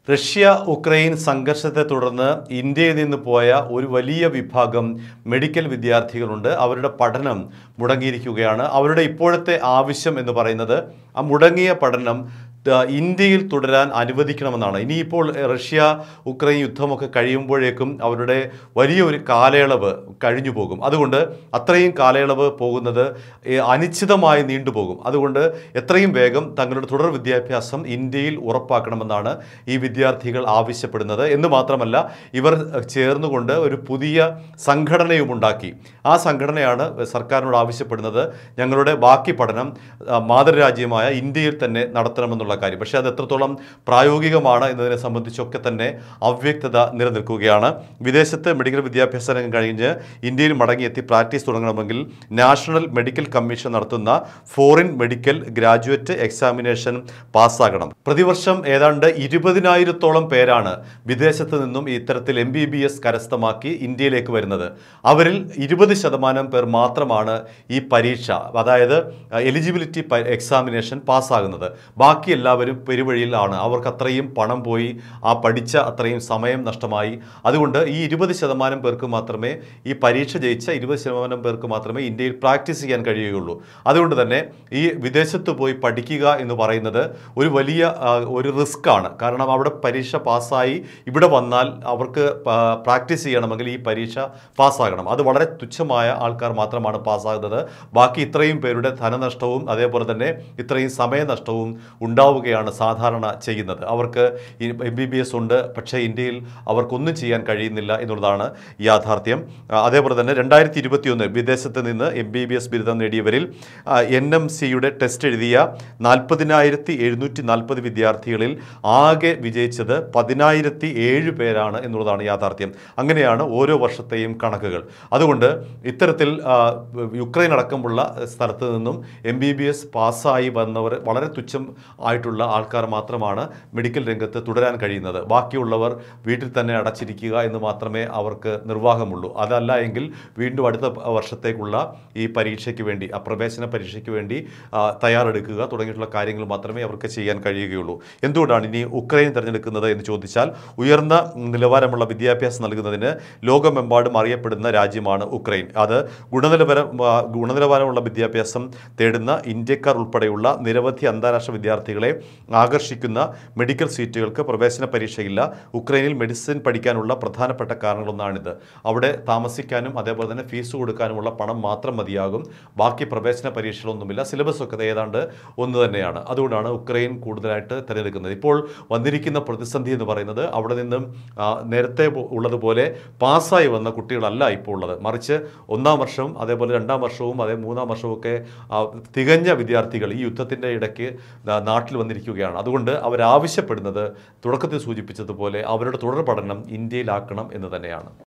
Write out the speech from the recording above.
Russia Ukraine സംഘർഷത്തെ തുടർന്ന് ഇന്ത്യയിൽ നിന്ന് പോയ ഒരു വലിയ വിഭാഗം മെഡിക്കൽ വിദ്യാർത്ഥികളുണ്ട് അവരുടെ പഠനം മുടങ്ങിയിരിക്കുകയാണ് അവരുടെ ഇപ്പോഴത്തെ ആവശ്യം എന്ന് പറയുന്നത് ആ മുടങ്ങിയ പഠനം ത- ഇന്ത്യയിൽ തുടരാൻ അനുവദിക്കണമെന്നാണ് ഇനിയിപ്പോൾ റഷ്യ ഉക്രൈൻ യുദ്ധമൊക്കെ കഴിയുമ്പോഴേക്കും അവരുടെ വലിയൊരു കാലയളവ് കഴിഞ്ഞു പോകും അതുകൊണ്ട് അത്രയും കാലയളവ് പോകുന്നത് ഏ, അനിശ്ചിതമായി നീണ്ടുപോകും അതുകൊണ്ട് എത്രയും വേഗം തങ്ങളുടെ തുടർ വിദ്യാഭ്യാസം ഇന്ത്യയിൽ ഉറപ്പാക്കണമെന്നാണ് ഈ വിദ്യാർത്ഥികൾ ആവശ്യപ്പെടുന്നത് എന്ന് മാത്രമല്ല ഇവർ ചേർന്നുകൊണ്ട് ഒരു പുതിയ സംഘടനയും ഉണ്ടാക്കി ആ സംഘടനയാണ് സർക്കാരിനോട് ആവശ്യപ്പെടുന്നത് ഞങ്ങളുടെ ബാക്കി പഠനം ആ, മാതൃരാജ്യമായ ഇന്ത്യയിൽ തന്നെ നടത്തണമെന്നുള്ള കാര്യം പക്ഷേ അത് എത്രത്തോളം പ്രായോഗികമാണ് എന്നതിനെ സംബന്ധിച്ചൊക്കെ തന്നെ അവ്യക്തത നിലനിൽക്കുകയാണ് വിദേശത്ത് മെഡിക്കൽ വിദ്യാഭ്യാസം കഴിഞ്ഞ് ഇന്ത്യയിൽ മടങ്ങിയെത്തി പ്രാക്ടീസ് തുടങ്ങണമെങ്കിൽ നാഷണൽ മെഡിക്കൽ കമ്മീഷൻ നടത്തുന്ന ഫോറിൻ മെഡിക്കൽ ഗ്രാജുവേറ്റ് എക്സാമിനേഷൻ പാസ്സാകണം പ്രതിവർഷം ഏതാണ്ട് ഇരുപതിനായിരത്തോളം പേരാണ് വിദേശത്ത് നിന്നും ഇത്തരത്തിൽ എം ബി ബി എസ് കരസ്ഥമാക്കി ഇന്ത്യയിലേക്ക് വരുന്നത് അവരിൽ ഇരുപത് ശതമാനം പേർ മാത്രമാണ് ഈ പരീക്ഷ അതായത് എലിജിബിലിറ്റി എക്സാമിനേഷൻ പാസ്സാകുന്നത് ബാക്കി എല്ലാവരും പെരുവഴിയിലാണ് അവർക്ക് അത്രയും പണം പോയി ആ പഠിച്ച അത്രയും സമയം നഷ്ടമായി അതുകൊണ്ട് ഈ ഇരുപത് ശതമാനം പേർക്ക് മാത്രമേ ഈ പരീക്ഷ ജയിച്ച ഇരുപത് ശതമാനം പേർക്ക് മാത്രമേ ഇന്ത്യയിൽ പ്രാക്ടീസ് ചെയ്യാൻ കഴിയുകയുള്ളൂ അതുകൊണ്ട് തന്നെ ഈ വിദേശത്ത് പോയി പഠിക്കുക എന്ന് പറയുന്നത് ഒരു വലിയ ആ, ഒരു റിസ്ക് ആണ് കാരണം അവിടെ പരീക്ഷ പാസ്സായി ഇവിടെ വന്നാൽ അവർക്ക് പ- പ്രാക്ടീസ് ചെയ്യണമെങ്കിൽ ഈ പരീക്ഷ പാസ്സാകണം അത് വളരെ തുച്ഛമായ ആൾക്കാർ മാത്രമാണ് പാസ്സാകുന്നത് ബാക്കി ഇത്രയും പേരുടെ ധനനഷ്ടവും അതേപോലെ തന്നെ ഇത്രയും സമയനഷ്ടവും ഉണ്ടാവുകയാണ് സാധാരണ ചെയ്യുന്നത് അവർക്ക് എം ബി ബി എസ് ഉണ്ട് പക്ഷേ ഇന്ത്യയിൽ അവർക്കൊന്നും ചെയ്യാൻ കഴിയുന്നില്ല എന്നുള്ളതാണ് യാഥാർത്ഥ്യം ആ, അതേപോലെ തന്നെ രണ്ടായിരത്തി ഇരുപത്തിയൊന്ന് വിദേശത്ത് നിന്ന് എം ബി ബി എസ് ബിരുദം നേടിയവരിൽ എൻ എം സിയുടെ ടെസ്റ്റ് എഴുതിയ നാൽപ്പതിനായിരത്തി എഴുന്നൂറ്റി നാൽപ്പത് വിദ്യാർത്ഥികളിൽ ആകെ വിജയിച്ചത് പതിനായിരത്തി ഏഴ് പേരാണ് എന്നുള്ളതാണ് യാഥാർത്ഥ്യം അങ്ങനെയാണ് ഓരോ വർഷത്തെയും കണക്കുകൾ അതുകൊണ്ട് ഇത്തരത്തിൽ ആ, യുക്രൈൻ അടക്കമുള്ള സ്ഥലത്ത് നിന്നും എം ബി ബി എസ് പാസ്സായി വന്നവർ വളരെ തുച്ഛം ആയിട്ടുള്ള ആൾക്കാർ മാത്രമാണ് മെഡിക്കൽ രംഗത്ത് തുടരാൻ കഴിയുന്നത് ബാക്കിയുള്ളവർ വീട്ടിൽ തന്നെ അടച്ചിരിക്കുക എന്ന് മാത്രമേ അവർക്ക് നിർവാഹമുള്ളൂ അതല്ല എങ്കിൽ വീണ്ടും അടുത്ത വർഷത്തേക്കുള്ള ഈ പരീക്ഷയ്ക്ക് വേണ്ടി ആ പ്രവേശന പരീക്ഷയ്ക്ക് വേണ്ടി ആ, തയ്യാറെടുക്കുക തുടങ്ങിയിട്ടുള്ള കാര്യങ്ങൾ മാത്രമേ അവർക്ക് ചെയ്യാൻ കഴിയുകയുള്ളൂ എന്തുകൊണ്ടാണ് ഇനി ഉക്രൈൻ തിരഞ്ഞെടുക്കുന്നത് എന്ന് ചോദിച്ചാൽ ഉയർന്ന നിലവാരമുള്ള വിദ്യാഭ്യാസം നൽകുന്നതിന് ലോകമെമ്പാടും അറിയപ്പെടുന്ന രാജ്യമാണ് ഉക്രൈൻ അത് ഗുണനിലവാരം ആ, ഗുണനിലവാരമുള്ള വിദ്യാഭ്യാസം തേടുന്ന ഇന്ത്യക്കാർ ഉൾപ്പെടെയുള്ള നിരവധി അന്താരാഷ്ട്ര വിദ്യാർത്ഥികളെ ആകർഷിക്കുന്ന മെഡിക്കൽ സീറ്റുകൾക്ക് പ്രവേശന പരീക്ഷയില്ല ഉക്രൈനിൽ മെഡിസിൻ പഠിക്കാനുള്ള പ്രധാനപ്പെട്ട കാരണങ്ങളൊന്നാണിത് അവിടെ താമസിക്കാനും അതേപോലെ തന്നെ ഫീസ് കൊടുക്കാനുമുള്ള പണം മാത്രം മതിയാകും ബാക്കി പ്രവേശന പരീക്ഷകളൊന്നുമില്ല സിലബസ് ഒക്കെ ഏതാണ്ട് ഒന്ന് തന്നെയാണ് അതുകൊണ്ടാണ് ഉക്രൈൻ കൂടുതലായിട്ട് തിരഞ്ഞെടുക്കുന്നത് ഇപ്പോൾ വന്നിരിക്കുന്ന പ്രതിസന്ധി എന്ന് പറയുന്നത് അവിടെ നിന്നും ആ, നേരത്തെ പോ- ഉള്ളതുപോലെ പാസ്സായി വന്ന കുട്ടികളല്ല ഇപ്പോൾ ഉള്ളത് മറിച്ച് ഒന്നാം വർഷവും അതേപോലെ രണ്ടാം വർഷവും അതേ മൂന്നാം വർഷവും ഒക്കെ ആ, തികഞ്ഞ വിദ്യാർത്ഥികൾ ഈ യുദ്ധത്തിൻ്റെ ഇടയ്ക്ക് നാ- നാട്ടിൽ വന്നിരിക്കുകയാണ് അതുകൊണ്ട് അവരാവശ്യപ്പെടുന്നത് തുടക്കത്തിൽ സൂചിപ്പിച്ചതുപോലെ അവരുടെ തുടർ പഠനം ഇന്ത്യയിലാക്കണം എന്ന് തന്നെയാണ്